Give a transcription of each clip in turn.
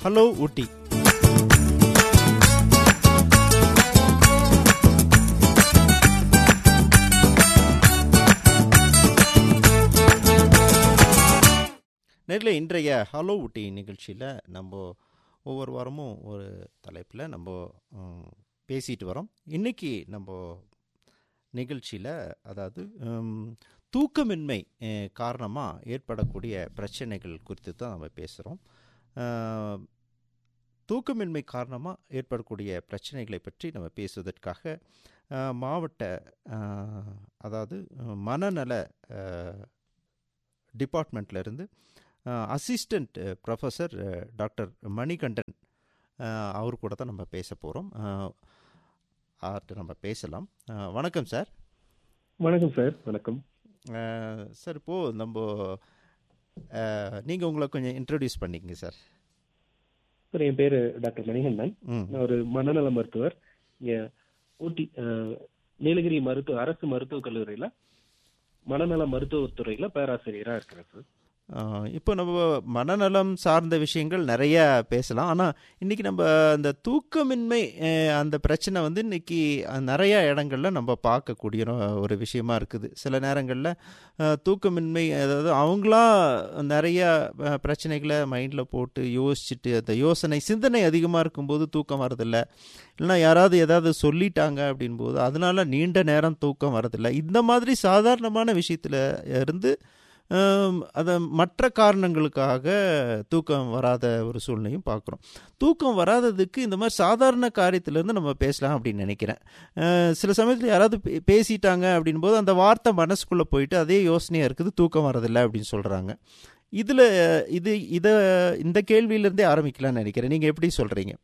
Hello ஊட்டி நேரில் இன்றைய hello ஊட்டி நிகழ்ச்சியில் நம்ம ஒவ்வொரு வாரமும் ஒரு தலைப்பில் நம்ம ம், பேசிட்டு வரோம் இன்றைக்கி நம்ம நிகழ்ச்சியில் அதாவது ம், தூக்கமின்மை காரணமாக ஏற்படக்கூடிய பிரச்சனைகள் குறித்து தான் நம்ம பேசுகிறோம் தூக்கமின்மை காரணமாக ஏற்படக்கூடிய பிரச்சனைகளை பற்றி நம்ம பேசுவதற்காக அஹ், மாவட்ட அஹ், அதாவது அஹ், மனநல டிபார்ட்மெண்ட்லேருந்து அசிஸ்டண்ட் ப்ரொஃபஸர் டாக்டர் மணிகண்டன் அஹ், அவர் கூட தான் நம்ம பேச போகிறோம் அவர்கிட்ட நம்ம பேசலாம் அஹ், வணக்கம் சார் வணக்கம் சார் வணக்கம் அஹ், சார் இப்போது நம்ம நீங்கள் உங்களை கொஞ்சம் இன்ட்ரடியூஸ் பண்ணிக்கங்க சார் சார் என் பேரு டாக்டர் மணிகண்டன் ம் நான் ஒரு மனநல மருத்துவர் இங்க ஊட்டி அஹ், நீலகிரி மருத்துவ அரசு மருத்துவக் கல்லூரியில மனநல மருத்துவத்துறையில பேராசிரியரா இருக்கிறேன் சார் ஆஹ் இப்போ நம்ம மனநலம் சார்ந்த விஷயங்கள் நிறைய பேசலாம் ஆனால் இன்னைக்கு நம்ம அந்த தூக்கமின்மை அஹ், அந்த பிரச்சனை வந்து இன்னைக்கு அஹ், நிறைய இடங்கள்ல நம்ம பார்க்கக்கூடிய ஒரு விஷயமா இருக்குது சில நேரங்களில் தூக்கமின்மை அதாவது அவங்களா நிறைய அஹ், பிரச்சனைகளை மைண்டில் போட்டு யோசிச்சுட்டு அந்த யோசனை சிந்தனை அதிகமாக இருக்கும்போது தூக்கம் வரதில்லை இல்லைன்னா யாராவது ஏதாவது சொல்லிட்டாங்க அப்படின்போது அதனால நீண்ட நேரம் தூக்கம் வரதில்லை இந்த மாதிரி சாதாரணமான விஷயத்தில் இருந்து ஆம், அதை மற்ற காரணங்களுக்காக தூக்கம் வராத ஒரு சூழ்நிலையும் பார்க்குறோம் தூக்கம் வராததுக்கு இந்த மாதிரி சாதாரண காரியத்திலேருந்து நம்ம பேசலாம் அப்படின்னு நினைக்கிறேன் அஹ், சில சமயத்தில் யாராவது பே- பேசிட்டாங்க அப்படின் போது அந்த வார்த்தை மனசுக்குள்ளே போயிட்டு அதே யோசனையாக இருக்குது தூக்கம் வரதில்லை அப்படின்னு சொல்கிறாங்க இதில் இது இதை இந்த கேள்வியிலேருந்தே ஆரம்பிக்கலாம்னு நினைக்கிறேன் நீங்கள் எப்படி சொல்கிறீங்க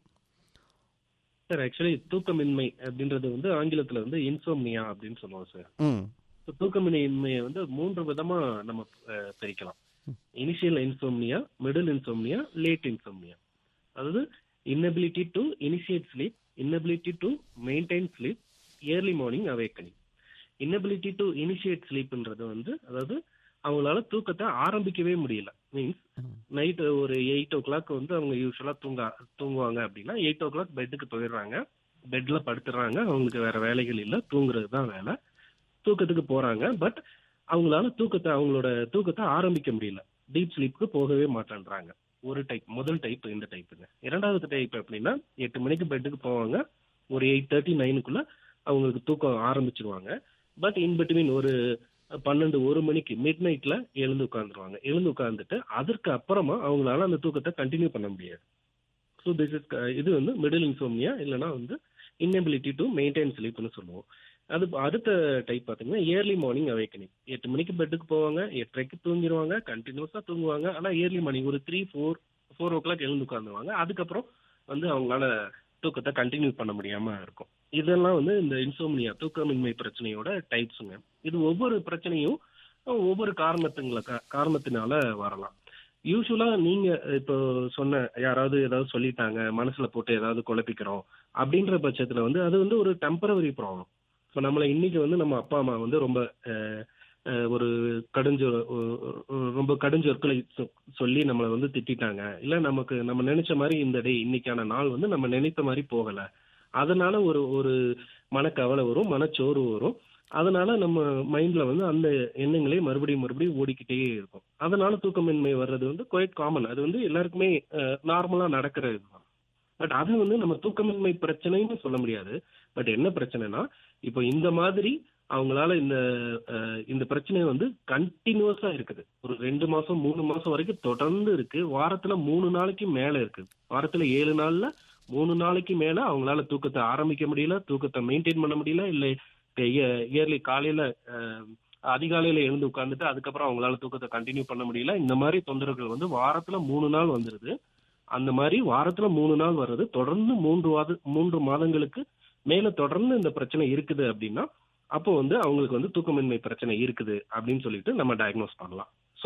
சார் ஆக்சுவலி தூக்கமின்மை அப்படின்றது வந்து ஆங்கிலத்துல வந்து இன்சோம்னியா அப்படின்னு சொல்லுவோம் சார் ம் So, தூக்கமின்மையை வந்து மூன்று விதமா நம்ம அஹ், பிரிக்கலாம் initial insomnia middle insomnia late insomnia அதாவது inability to initiate sleep inability to maintain sleep early morning awakening inability to initiate ஸ்லீப்ன்றது வந்து அதாவது அவங்களால தூக்கத்தை ஆரம்பிக்கவே முடியல மீன்ஸ் நைட் ஒரு எயிட் ஓ கிளாக் வந்து அவங்க யூஸ்வலா தூங்க தூங்குவாங்க அப்படின்னா எயிட் ஓ கிளாக் பெட்டுக்கு போயிடுறாங்க பெட்ல படுத்துறாங்க அவங்களுக்கு வேற வேலைகள் இல்ல தூங்குறது தான் வேலை தூக்கத்துக்கு போறாங்க பட் அவங்களால தூக்கத்தை அவங்களோட தூக்கத்தை ஆரம்பிக்க முடியல டீப் ஸ்லீப்புக்கு போகவே மாட்டேன்றாங்க ஒரு டைப் முதல் டைப் இந்த டைப்புங்க இரண்டாவது டைப் எப்படின்னா எட்டு மணிக்கு பெட்டுக்கு போவாங்க ஒரு எயிட் தேர்ட்டி நைனுக்குள்ள அவங்களுக்கு தூக்கம் ஆரம்பிச்சிருவாங்க பட் இன் பிட்வீன் ஒரு பன்னெண்டு ஒரு மணிக்கு மிட் நைட்ல எழுந்து உட்காந்துருவாங்க எழுந்து உட்காந்துட்டு அதற்கு அப்புறமா அவங்களால அந்த தூக்கத்தை கண்டினியூ பண்ண முடியாது ஸோ திஸ் இஸ் இது வந்து மிடில் இன்சோம்னியா இல்லைன்னா வந்து இன்னபிலிட்டி டு மெயின்டைன் ஸ்லீப்னு சொல்லுவோம் அது அடுத்த டைப் பார்த்தீங்கன்னா இயர்லி மார்னிங் அவேக்கனிங் எட்டு மணிக்கு பெட்டுக்கு போவாங்க எட்டரைக்கு தூங்கிடுவாங்க கண்டினியூஸாக தூங்குவாங்க ஆனால் இயர்லி மார்னிங் ஒரு three four four o'clock எழுந்து உட்காந்துருவாங்க அதுக்கப்புறம் வந்து அவங்களால தூக்கத்தை கண்டினியூ பண்ண முடியாம இருக்கும் இதெல்லாம் வந்து இந்த இன்சோம்னியா தூக்கமின்மை பிரச்சனையோட டைப்ஸுங்க இது ஒவ்வொரு பிரச்சனையும் ஒவ்வொரு காரணத்துங்கள காரணத்தினால வரலாம் யூஸ்வலா நீங்க இப்போ சொன்ன யாராவது ஏதாவது சொல்லிட்டாங்க மனசுல போட்டு ஏதாவது குழப்பிக்கிறோம் அப்படின்ற பட்சத்துல வந்து அது வந்து ஒரு டெம்பரவரி ப்ராப்ளம் இப்போ நம்மளை இன்னைக்கு வந்து நம்ம அப்பா அம்மா வந்து ரொம்ப அஹ், அஹ், ஒரு கடுஞ்சொ அஹ், ரொம்ப கடுஞ்சொற்களை சொ- சொல்லி நம்மளை வந்து திட்டிட்டாங்க இல்ல நமக்கு நம்ம நினைச்ச மாதிரி இந்த டே இன்னைக்கான நாள் வந்து நம்ம நினைத்த மாதிரி போகல அதனால ஒரு ஒரு மனக்கவலை வரும் மனச்சோர்வு வரும் அதனால நம்ம மைண்ட்ல வந்து அந்த எண்ணங்களே மறுபடியும் மறுபடியும் ஓடிக்கிட்டே இருக்கும் அதனால தூக்கமின்மை வர்றது வந்து குவைட் காமன் அது வந்து எல்லாருக்குமே நார்மலா நடக்கிற இதுதான் பட் அது வந்து நம்ம தூக்கமின்மை பிரச்சனைன்னு சொல்ல முடியாது பட் என்ன பிரச்சனைனா இப்போ இந்த மாதிரி அவங்களால இந்த அஹ், இந்த பிரச்சனை வந்து கண்டினியூஸா இருக்குது ஒரு ரெண்டு மாசம் மூணு மாசம் வரைக்கும் தொடர்ந்து இருக்கு வாரத்துல மூணு நாளைக்கு மேல இருக்கு வாரத்துல ஏழு நாள்ல மூணு நாளைக்கு மேல அவங்களால தூக்கத்தை ஆரம்பிக்க முடியல தூக்கத்தை மெயின்டைன் பண்ண முடியல இல்ல இயர்லி காலையில அஹ், அதிகாலையில எழுந்து உட்கார்ந்துட்டு அதுக்கப்புறம் அவங்களால தூக்கத்தை கண்டினியூ பண்ண முடியல இந்த மாதிரி தொந்தரவுகள் வந்து வாரத்துல மூணு நாள் வந்துருது அந்த மாதிரி வாரத்துல மூணு நாள் வர்றது தொடர்ந்து மூன்று வாத மூன்று மாதங்களுக்கு மேல தொடர்ந்து இந்த பிரச்சனை இருக்குது அப்படின்னா அப்போ வந்து அவங்களுக்கு வந்து தூக்கமின்மை பிரச்சனை இருக்குது அப்படின்னு சொல்லிட்டு நம்ம டயக்னோஸ் பண்ணலாம் ஸோ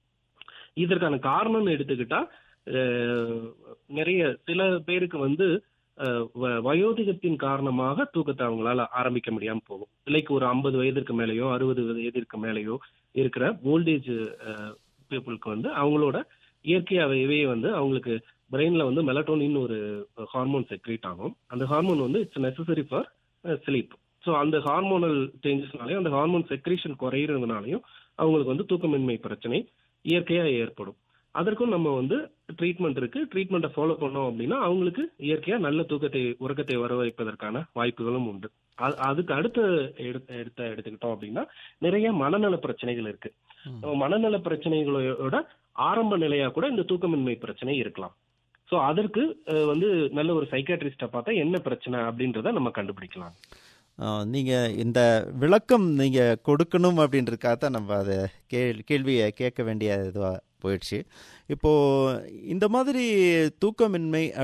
இதற்கான காரணம்னு எடுத்துக்கிட்டா அஹ், நிறைய சில பேருக்கு வந்து அஹ், வ- வயோதிகத்தின் காரணமாக தூக்கத்தை அவங்களால ஆரம்பிக்க முடியாம போகும் லைக் ஒரு ஐம்பது வயதிற்கு மேலேயோ அறுபது வயதிற்கு மேலேயோ இருக்கிற ஓல்டேஜ் பீப்புளுக்கு வந்து அவங்களோட இயற்கையாகவே வந்து அவங்களுக்கு பிரெயின்ல வந்து மெலட்டோனின் ஒரு ஹார்மோன் செக்ரேட் ஆகும் அந்த ஹார்மோன் வந்து it's necessary for sleep so அந்த ஹார்மோனல் சேஞ்சஸ்னாலையும் அந்த ஹார்மோன் செக்ரேஷன் குறையிறதுனாலையும் அவங்களுக்கு வந்து தூக்கமின்மை பிரச்சனை இயற்கையாக ஏற்படும் அதற்கும் நம்ம வந்து ட்ரீட்மெண்ட் இருக்கு ட்ரீட்மெண்ட்டை ஃபாலோ பண்ணோம் அப்படின்னா அவங்களுக்கு இயற்கையாக நல்ல தூக்கத்தை உறக்கத்தை வர வைப்பதற்கான வாய்ப்புகளும் உண்டு அது- அதுக்கு அடுத்த எடுத்த எடுத்த எடுத்துக்கிட்டோம் அப்படின்னா நிறைய மனநல பிரச்சனைகள் இருக்கு ம். நம்ம மனநல பிரச்சனைகளோட ஆரம்ப நிலையா கூட இந்த தூக்கமின்மை பிரச்சனை இருக்கலாம் ஸோ அதற்கு அஹ், வந்து நல்ல ஒரு சைக்காட்ரிஸ்டை பார்த்தா என்ன பிரச்சனை அப்படின்றத நம்ம கண்டுபிடிக்கலாம் நீங்கள் இந்த விளக்கம் நீங்கள் கொடுக்கணும் அப்படின்றதுக்காக தான் நம்ம அதை கேள் கேள்வியை கேட்க வேண்டிய இதுவாக போயிடுச்சு இப்போது இந்த மாதிரி தூக்கமின்மை